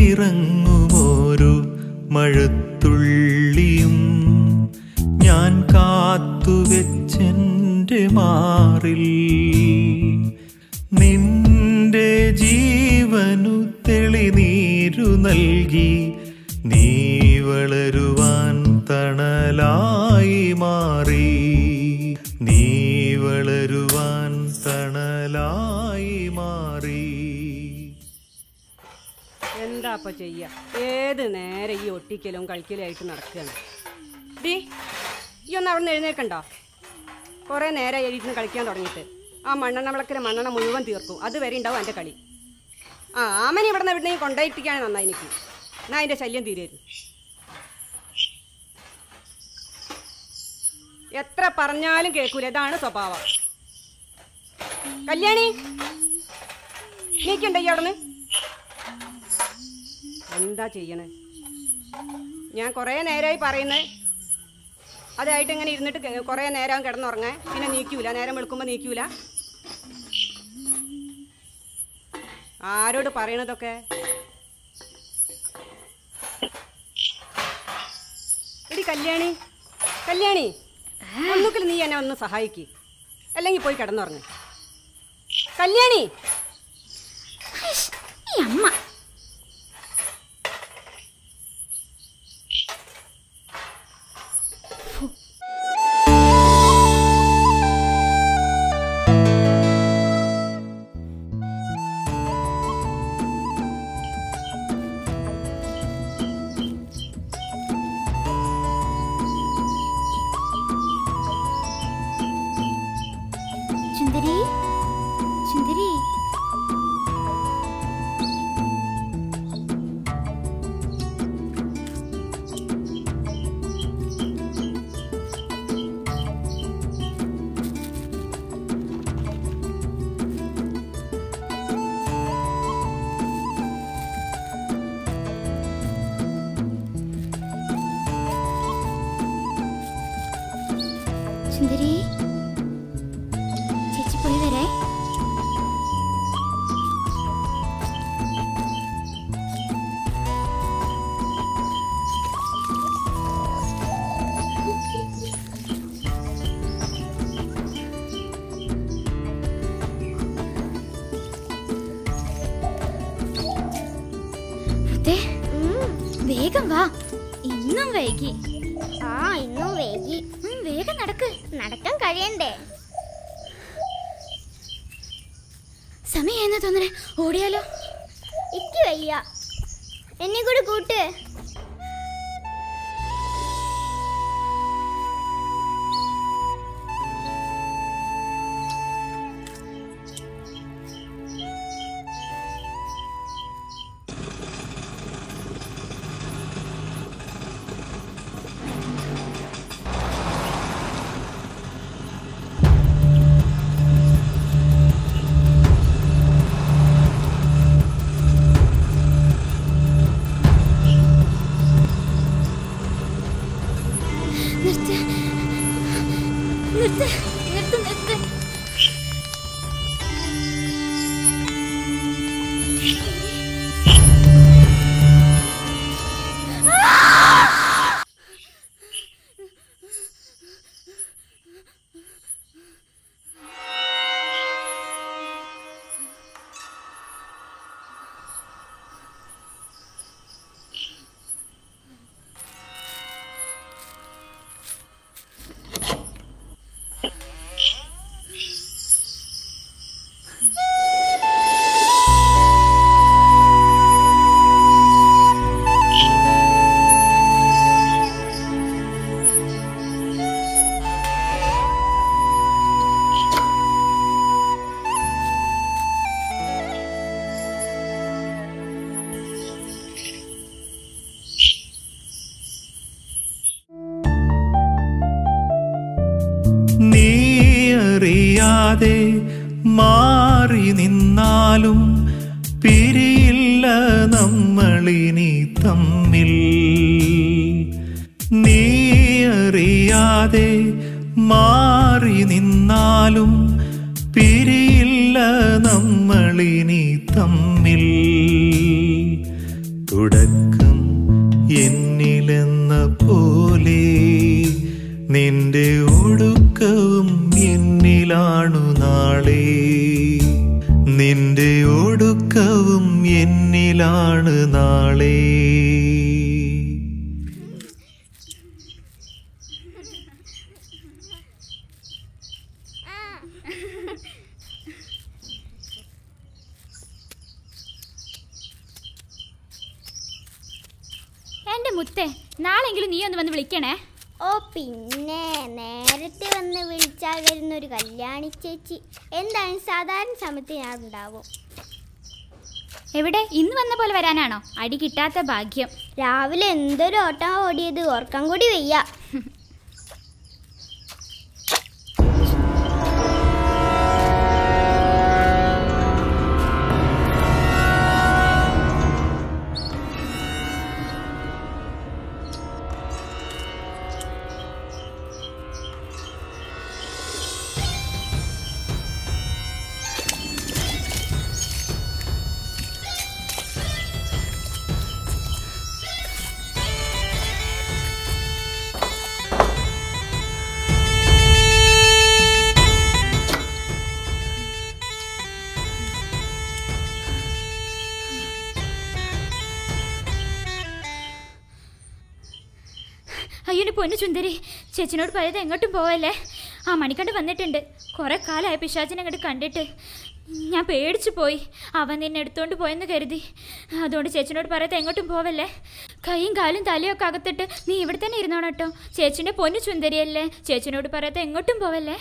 പെയ്തിറങ്ങുമോരു മഴത്തുള്ളിയും ഞാൻ കാത്തുവെച്ചെൻ്റെ മാറിൽ നിന്റെ ജീവനു തെളിനീരു നൽകി നീ വളരുവാൻ തണലായി മാറി നീ വളരുവാൻ തണലായി മാറി എന്താ അപ്പൊ ചെയ്യ ഏത് നേരെ ഈ ഒട്ടിക്കലും കളിക്കലും ആയിട്ട് നടക്കുകയാണ് ഡി ഈ ഒന്ന് അവിടെ നിന്ന് എഴുന്നേൽക്കണ്ടോ കുറേ നേരം എഴുതിന് കളിക്കാൻ തുടങ്ങിയിട്ട് ആ മണ്ണെണ്ണ വിളക്കിലെ മണ്ണെണ്ണ മുഴുവൻ തീർക്കും അതുവരെ ഉണ്ടാവും എൻ്റെ കളി ആ ആമനെ ഇവിടെ നിന്ന് എവിടെയും കൊണ്ടുപോയിട്ടിരിക്കുകയാണ് നന്നായി എനിക്ക് എന്നാ അതിൻ്റെ ശല്യം തീരായിരുന്നു എത്ര പറഞ്ഞാലും കേൾക്കൂല ഇതാണ് സ്വഭാവം കല്യാണി നീക്കുണ്ടോ ഈ അവിടെ നിന്ന് എന്താ ചെയ്യണേ ഞാൻ കുറേ നേരമായി പറയുന്നത് അതായിട്ട് ഇങ്ങനെ ഇരുന്നിട്ട് കെ- കുറേ നേരം കിടന്നുറങ്ങാൻ പിന്നെ നീക്കൂല നേരം വെളുക്കുമ്പോൾ നീക്കൂല ആരോട് പറയണതൊക്കെ എടി കല്യാണി കല്യാണി ഒന്നുകിൽ നീ എന്നെ ഒന്ന് സഹായിക്ക് അല്ലെങ്കിൽ പോയി കിടന്നുറങ്ങ കല്യാണി ഈ അമ്മ സുന്ദരി സുന്ദരി സുന്ദരി ചേച്ചി പോയി വരേ ദേ, വേഗം വാ ഇന്നും വൈകി ആ ഇന്നും വൈകി ഉം, വേഗം നടക്ക് നടക്കാൻ കഴിയണ്ടേ സമയം തോന്നണേ ഓടിയാലോ എനിക്ക് വയ്യ എന്നെ കൂടെ കൂട്ട് നിർത്ത് നിർത്ത് നിർത്ത് നിർത്ത് നീ അറിയാതെ മാറി നിന്നാലും പിരിയില്ല നമ്മളിനി തമ്മിൽ നീ അറിയാതെ മാറി നിന്നാലും പിരിയില്ല നമ്മളിനി തമ്മിൽ തുടക്കം എന്നിലെന്ന പോലെ നിന്റെ ഒടുക്കവും എന്നിലാണു നാളെ നിന്റെ ഒടുക്കവും എന്നിലാണ് നാളെ എന്റെ മുത്തേ നാളെങ്കിലും നീ ഒന്ന് വന്ന് വിളിക്കണേ ഓ പിന്നെ നേരത്തെ വന്ന് വിളിച്ചാൽ വരുന്ന ഒരു കല്യാണി ചേച്ചി എന്തായാലും സാധാരണ സമയത്ത് ഞാൻ ഉണ്ടാവും എവിടെ ഇന്ന് വന്ന പോലെ വരാനാണോ അടി കിട്ടാത്ത ഭാഗ്യം രാവിലെ എന്തൊരു ഓട്ടം ഓടിയത് ഓർക്കാൻ കൂടി വയ്യ അയ്യോ പൊന്നു ചുന്ദരി ചേച്ചിനോട് പറയാതെ എങ്ങോട്ടും പോവല്ലേ ആ മണിക്കണ്ട് വന്നിട്ടുണ്ട് കുറെ കാലമായ പിശാചിനെ അങ്ങോട്ട് കണ്ടിട്ട് ഞാൻ പേടിച്ചു പോയി അവൻ നിന്നെ എടുത്തോണ്ട് പോയെന്ന് കരുതി അതുകൊണ്ട് ചേച്ചിനോട് പറയാതെ എങ്ങോട്ടും പോവല്ലേ കൈയും കാലും തലയും ഒക്കെ അകത്തിട്ട് നീ ഇവിടെ തന്നെ ഇരുന്നോണം കേട്ടോ ചേച്ചിൻ്റെ പൊന്നു ചുന്ദരിയല്ലേ ചേച്ചിനോട് പറയാതെ എങ്ങോട്ടും പോവല്ലേ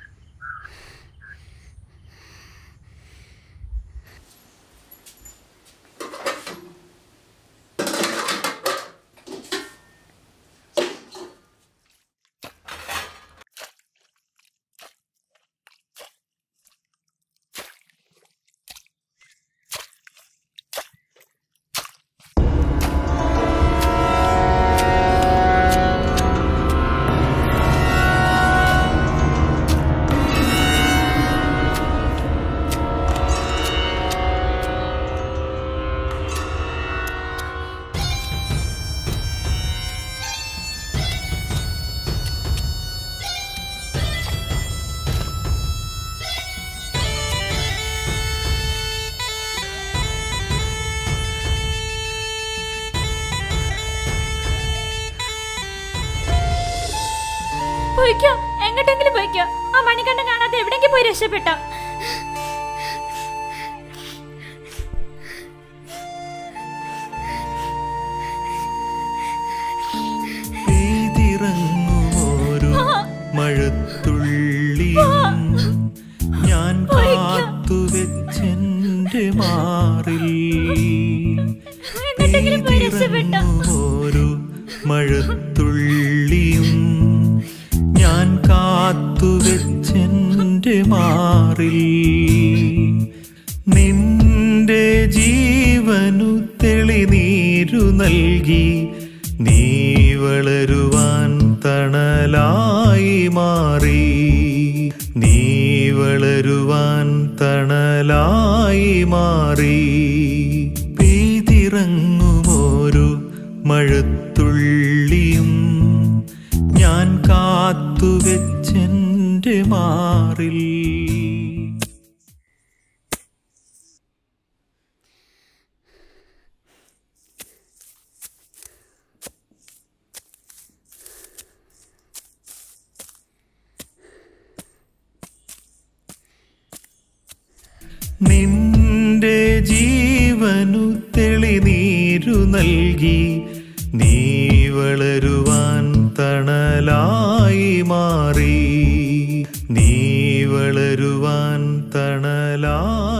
പോയിക്കോ എങ്ങോട്ടെങ്കിലും പോയിക്കോ ആ മണികണ്ഠൻ കാണാതെ എവിടെയെങ്കിലും പോയി രക്ഷപ്പെട്ടോ പെയ്തിറങ്ങുമോരു മഴത്തുള്ളിയും ഞാൻ കാത്തു വെച്ചെന്റെ മാറിൽ എങ്ങോട്ടെങ്കിലും പോയി രക്ഷപ്പെട്ടോ പെയ്തിറങ്ങുമോരു മഴത്തുള്ളിയും ഞാൻ കാത്തു വെച്ചെന്റെ മാറിൽ നിന്റെ ജീവനു തെളിനീരു നൽകി നീ വളരുവാൻ തണലായി മാറി നീ വളരുവാൻ തണലായി മാറി പെയ്തിറങ്ങുമോരു മഴത്തുള്ളിയും ഞാൻ കാത്തു വെച്ചെന്റെ മാറിൽ നിന്റെ ജീവനു തെളിനീരു നൽകി നീ വളരുവാൻ തണലായി മാറി നീ വളരുവാൻ തണലായി